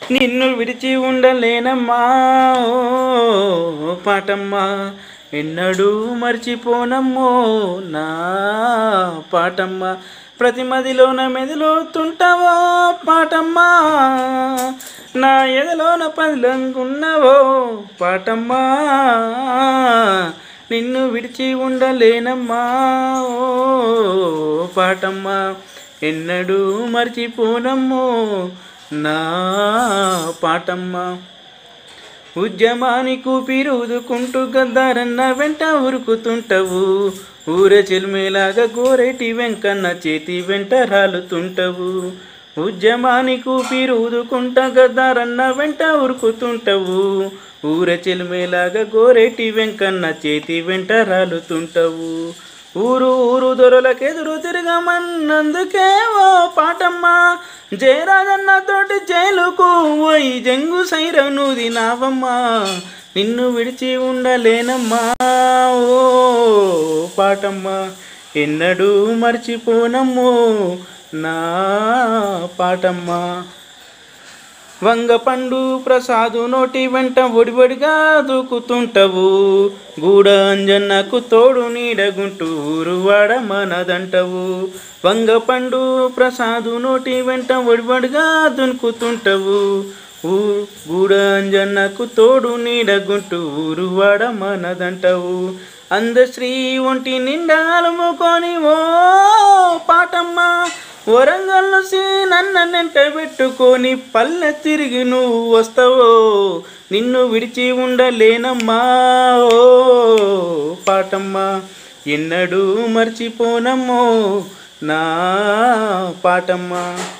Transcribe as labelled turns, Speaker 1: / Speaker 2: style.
Speaker 1: నిన్ను విడిచి ఉండలేనమ్మా ఓ పాటమ్మా ఎన్నడూ మర్చిపోనమ్మో నా పాటమ్మా ప్రతి మదిలోన మెదిలోతుంటావో పాటమ్మా నా ఎదలోన పదిలంగున్నావో పాటమ్మా నిన్ను విడిచి ఉండలేనమ్మా ఓ పాటమ్మా ఎన్నడూ మర్చిపోనమ్మో నా పాటమ్మా ఉద్యమానికి ఊపిరుదుకుంటూ గద్దారన్న వెంట ఉరుకుతుంటవు ఊర చిల్మేలాగా గోరెటి వెంకన్న చేతి వెంట రాలుతుంటవు ఉద్యమానికి ఊపిరుదుకుంటా గద్దారన్న వెంట ఉరుకుతుంటవు ఊర చిల్మేలాగా గోరెటి వెంకన్న చేతి వెంట రాలుతుంటవు ఊరు ఊరు దొరలకెదురు తిరగమన్నందుకే ఓ పాటమ్మా జయరాజన్న తోటి జైలుకు పోయి జంగు సైరను దినావమ్మా నిన్ను విడిచి ఉండలేనమ్మా ఓ పాటమ్మా ఎన్నడూ మర్చిపోనమ్మో నా పాటమ్మా వంగపండు ప్రసాదు నోటి వెంట ఒడివడిగా దూకుతుంటవు గూడ అంజన్నకు తోడు నీడగుంటూరు వాడ మనదంటవు వంగపండు ప్రసాదు నోటి వెంట ఒడివడిగా దునుకుతుంటవు ఊ గూడ అంజన్నకు తోడు నీడగుంటూరు వాడ మనదంటవు అందశ్రీ ఒంటి నిండా అలుముకొని ఓ పాటమ్మ వరంగల్ను సీ నన్న నెంట పెట్టుకొని పల్లె తిరిగి నువ్వు వస్తావో నిన్ను విడిచి ఉండలేనమ్మా ఓ పాటమ్మా ఎన్నడూ మర్చిపోనమ్మో నా పాటమ్మా